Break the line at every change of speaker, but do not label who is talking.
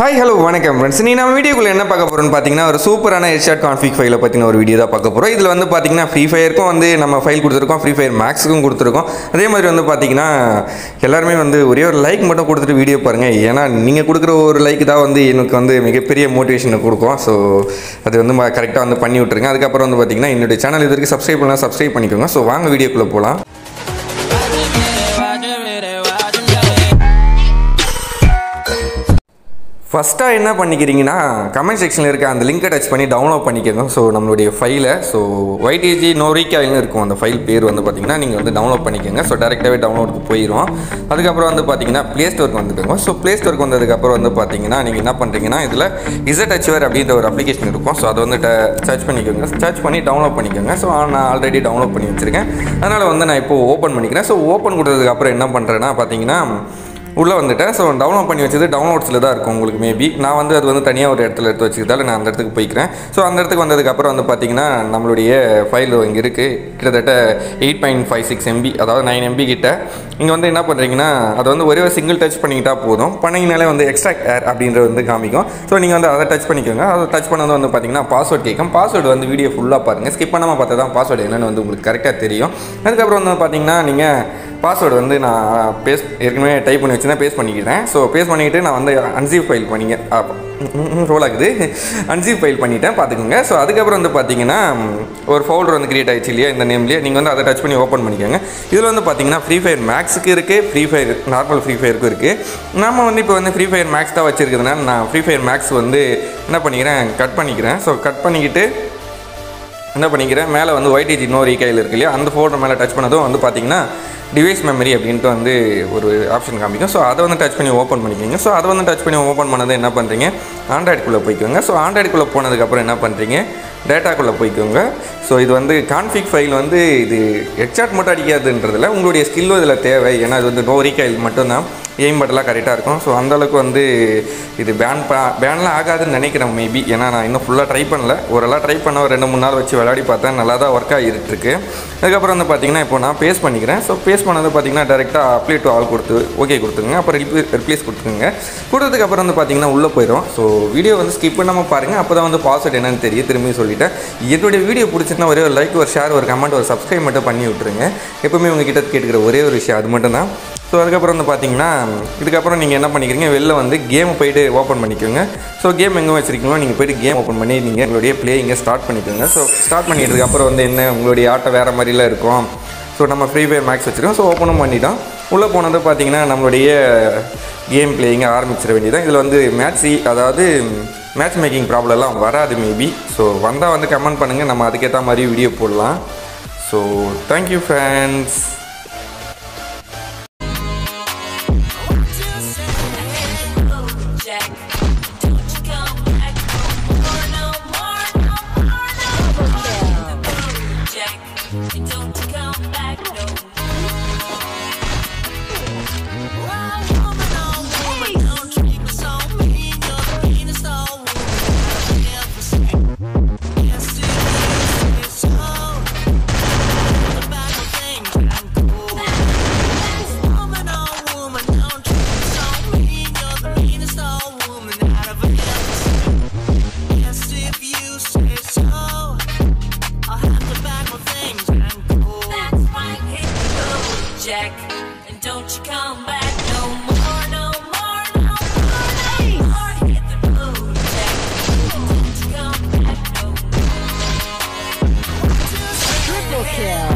Hi hello வணக்கம் friends நீ நம்ம வீடியோக்குள்ள என்ன பார்க்க போகிறோம்னு பார்த்தீங்கன்னா ஒரு சூப்பரான ஹெட்ஷாட் கான்ஃபிக் ஃபைலை பற்றின ஒரு வீடியோ தான் பார்க்க போகிறோம் இதில் வந்து பார்த்தீங்கன்னா ஃப்ரீ ஃபயருக்கும் வந்து நம்ம ஃபைல் கொடுத்துருக்கோம் ஃப்ரீ ஃபயர் மேக்ஸுக்கும் கொடுத்துருக்கோம் அதே மாதிரி வந்து பார்த்தீங்கன்னா எல்லாருமே வந்து ஒரே ஒரு லைக் மட்டும் கொடுத்துட்டு வீடியோ பாருங்கள் ஏன்னா நீங்கள் கொடுக்குற ஒரு லைக் தான் வந்து எனக்கு வந்து மிகப்பெரிய மோட்டிவேஷனை கொடுக்கும் ஸோ அது வந்து கரெக்டாக வந்து பண்ணி விட்ருங்க அதுக்கப்புறம் வந்து பார்த்தீங்கன்னா என்னுடைய சேனல் இது வரைக்கும் சப்ஸ்கிரைப் பண்ணலாம் சப்ஸ்கிரைப் பண்ணிக்கோங்க ஸோ வாங்க வீடியோக்குள்ளே போகலாம் ஃபஸ்ட்டாக என்ன பண்ணிக்கிறீங்கன்னா கமெண்ட் செக்ஷனில் இருக்க அந்த லிங்கை டச் பண்ணி டவுன்லோட் பண்ணிக்கோங்க ஸோ நம்மளுடைய ஃபைலை ஸோ ஒய்டிஜி நோரிக்காயில்னு இருக்கும் அந்த ஃபைல் பேர் வந்து பார்த்தீங்கன்னா நீங்கள் வந்து டவுன்லோட் பண்ணிக்கோங்க ஸோ டேரெக்டாகவே டவுன்லோடுக்கு போயிடும் அதுக்கப்புறம் வந்து பார்த்தீங்கன்னா ப்ளே ஸ்டோருக்கு வந்துக்கோங்க ஸோ ப்ளே ஸ்டோருக்கு வந்ததுக்கப்புறம் வந்து பார்த்தீங்கன்னா நீங்கள் என்ன பண்ணுறீங்கன்னா இதில் இசட் அச்சுவர் அப்படின்ற ஒரு அப்ளிகேஷன் இருக்கும் ஸோ அதை வந்து சர்ச் பண்ணிக்கோங்க சர்ச் பண்ணி டவுன்லோட் பண்ணிக்கோங்க ஸோ நான் ஆல்ரெடி டவுன்லோட் பண்ணி வச்சுருக்கேன் அதனால் வந்து நான் இப்போ ஓப்பன் பண்ணிக்கிறேன் ஸோ ஓப்பன் கொடுத்ததுக்கப்புறம் என்ன பண்ணுறேன்னா பார்த்தீங்கன்னா உள்ளே வந்துட்டேன் ஸோ டவுன்லோட் பண்ணி வச்சது டவுன்லோட்ஸில் தான் இருக்கும் உங்களுக்கு மேபி நான் வந்து அது வந்து தனியாக ஒரு இடத்துல எடுத்து வச்சுக்கிறதால நான் அந்த இடத்துக்கு போய்க்கிறேன் ஸோ அந்த இடத்துக்கு வந்ததுக்கப்புறம் வந்து பார்த்தீங்கன்னா நம்மளுடைய ஃபைல் இங்கே இருக்குது கிட்டத்தட்ட eight point five six MB அதாவது நைன் எம்பி கிட்ட இங்கே வந்து என்ன பண்ணுறீங்கன்னா அது வந்து ஒரே ஒரு சிங்கிள் டச் பண்ணிக்கிட்டா போதும் பண்ணிங்கனாலே வந்து எக்ஸ்ட்ராக்ட் ஏர் அப்படின்றது வந்து காமிக்கும் ஸோ நீங்கள் வந்து அதை டச் பண்ணிக்கோங்க அதை டச் பண்ணது வந்து பார்த்தீங்கன்னா பாஸ்வேர்ட் கேட்கும் பாஸ்வேர்டு வந்து வீடியோ ஃபுல்லாக பாருங்கள் ஸ்கிப் பண்ணாமல் பார்த்தா தான் பாஸ்வேர்டு என்னென்னு வந்து உங்களுக்கு கரெக்டாக தெரியும் அதுக்கப்புறம் வந்து பார்த்தீங்கன்னா நீங்கள் பாஸ்வேர்டு வந்து நான் பேஸ் ஏற்கனவே டைப் பண்ணி வச்சுருந்தேன் பேஸ்ட் பண்ணிக்கிறேன் ஸோ பேஸ்ட் பண்ணிக்கிட்டு நான் வந்து அன்சீவ் ஃபைல் பண்ணிங்க ரோல் ஆகுது அன்சீவ் ஃபைல் பண்ணிட்டேன் பார்த்துக்கோங்க ஸோ அதுக்கப்புறம் வந்து பார்த்தீங்கன்னா ஒரு ஃபோல்டர் வந்து கிரியேட் ஆயிடுச்சு இல்லையா இந்த நேம்லேயே நீங்கள் வந்து அதை டச் பண்ணி ஓப்பன் பண்ணிக்கோங்க இதில் வந்து பார்த்தீங்கன்னா ஃப்ரீ ஃபயர் மேக்ஸுக்கு இருக்குது ஃப்ரீ ஃபயர் நார்மல் ஃப்ரீ ஃபயருக்கும் இருக்குது நம்ம வந்து இப்போ வந்து ஃப்ரீ ஃபயர் மேக்ஸ் தான் வச்சுருக்கிறதுனால நான் ஃப்ரீ ஃபயர் மேக்ஸ் வந்து என்ன பண்ணிக்கிறேன் கட் பண்ணிக்கிறேன் ஸோ கட் பண்ணிக்கிட்டு என்ன பண்ணிக்கிறேன் மேலே வந்து ஒய்டிஜி நோ ரீகைல் இருக்கு இல்லையா அந்த ஃபோல்டர் மேலே டச் பண்ணதும் வந்து பார்த்தீங்கன்னா டிவைஸ் மெமரி அப்படின்ட்டு வந்து ஒரு ஆப்ஷன் காமிக்கும் ஸோ அதை வந்து டச் பண்ணி ஓப்பன் பண்ணிக்கோங்க ஸோ அதை வந்து டச் பண்ணி ஓப்பன் பண்ணது என்ன பண்ணுறீங்க ஆண்ட்ராய்டுக்குள்ளே போய்க்கோங்க ஸோ ஆண்ட்ராய்டுக்குள்ளே போனதுக்கப்புறம் என்ன பண்ணுறீங்க டேட்டாக்குள்ளே போய்க்கோங்க ஸோ இது வந்து கான்ஃபிக் ஃபைல் வந்து இது ஹெட்சாட் மட்டும் அடிக்காதுன்றதில்ல உங்களுடைய ஸ்கில்லும் இதில் தேவை ஏன்னா இது வந்து நோ ரீகைல் மட்டும்தான் எய்ம் பட்டெல்லாம் கரெக்டாக இருக்கும் ஸோ அந்தளவுக்கு வந்து இது பேன் பா பேன்லாம் ஆகாதுன்னு நினைக்கிறேன் மேபி ஏன்னா நான் இன்னும் ஃபுல்லாக ட்ரை பண்ணல ஓரளவு ட்ரை பண்ண ஒரு ரெண்டு மூணு நாள் வச்சு விளையாடி பார்த்தேன் நல்லா தான் ஒர்க் ஆகிட்டு இருக்கு அதுக்கப்புறம் வந்து பார்த்தீங்கன்னா இப்போ நான் பேஸ் பண்ணிக்கிறேன் ஸோ பேஸ் பண்ணது பார்த்தீங்கன்னா டேரெக்டாக அப்ளை டு ஆல் கொடுத்து ஓகே கொடுத்துங்க அப்புறம் ரிப்ளே ரிப்ளேஸ் கொடுத்துருங்க கொடுத்ததுக்கு அப்புறம் வந்து பார்த்தீங்கன்னா உள்ளே போயிடும் ஸோ வீடியோ வந்து ஸ்கிப் பண்ணாமல் பாருங்கள் அப்போ தான் வந்து பாஸ்வேர்ட் என்னன்னு தெரியும் திரும்பி சொல்லிட்டேன் என்னுடைய வீடியோ பிடிச்சிருந்தா ஒரே ஒரு லைக் ஒரு ஷேர் ஒரு கமெண்ட் ஒரு சப்ஸ்கிரைப் மட்டும் பண்ணி விட்ருங்க எப்பவுமே உங்ககிட்ட கேட்டுக்கிற ஒரே ஒரு விஷயம் அது மட்டும் தான் ஸோ அதுக்கப்புறம் வந்து பார்த்தீங்கன்னா இதுக்கப்புறம் நீங்கள் என்ன பண்ணிக்கிறீங்க வெளில வந்து கேம் போயிட்டு ஓப்பன் பண்ணிக்கோங்க ஸோ கேம் எங்கே வச்சுருக்கீங்களோ நீங்கள் போயிட்டு கேம் ஓப்பன் பண்ணி நீங்கள் உங்களுடைய பிளேயிங்கை ஸ்டார்ட் பண்ணிக்கோங்க ஸோ ஸ்டார்ட் பண்ணிட்டதுக்கு அப்புறம் வந்து என்ன உங்களுடைய ஆட்டம் வேறு மாதிரிலாம் இருக்கும் ஸோ நம்ம ஃப்ரீ ஃபயர் மேக்ஸ் வச்சுருக்கோம் ஸோ ஓப்பனும் பண்ணிட்டோம் உள்ளே போனது பார்த்தீங்கன்னா நம்மளுடைய கேம் பிளேயிங்கை ஆரம்பிச்சிட வேண்டியதான் இதில் வந்து மேட்ச் அதாவது மேட்ச் மேக்கிங் ப்ராப்ளம்லாம் வராது மேபி ஸோ வந்தால் வந்து கமெண்ட் பண்ணுங்கள் நம்ம அதுக்கேற்ற மாதிரி வீடியோ போடலாம் so thank you friends
Jack, don't you come back no more, no more, no more, no more. Jack, don't you come back no more. Oh, woman, oh, woman, don't treat me so mean. You're the meanest old woman I've ever seen. Yes, it is, it's so. The back of things and cool. Woman, oh, woman, don't treat me so mean. You're the meanest old woman that I've ever seen. Yes, if you say so, I'll have to pack my things and go. That's right, hit the road, Jack, and don't you come back no more, no more, no more, no more. Hit the road, Jack, and don't you come back no more.
Triple kill.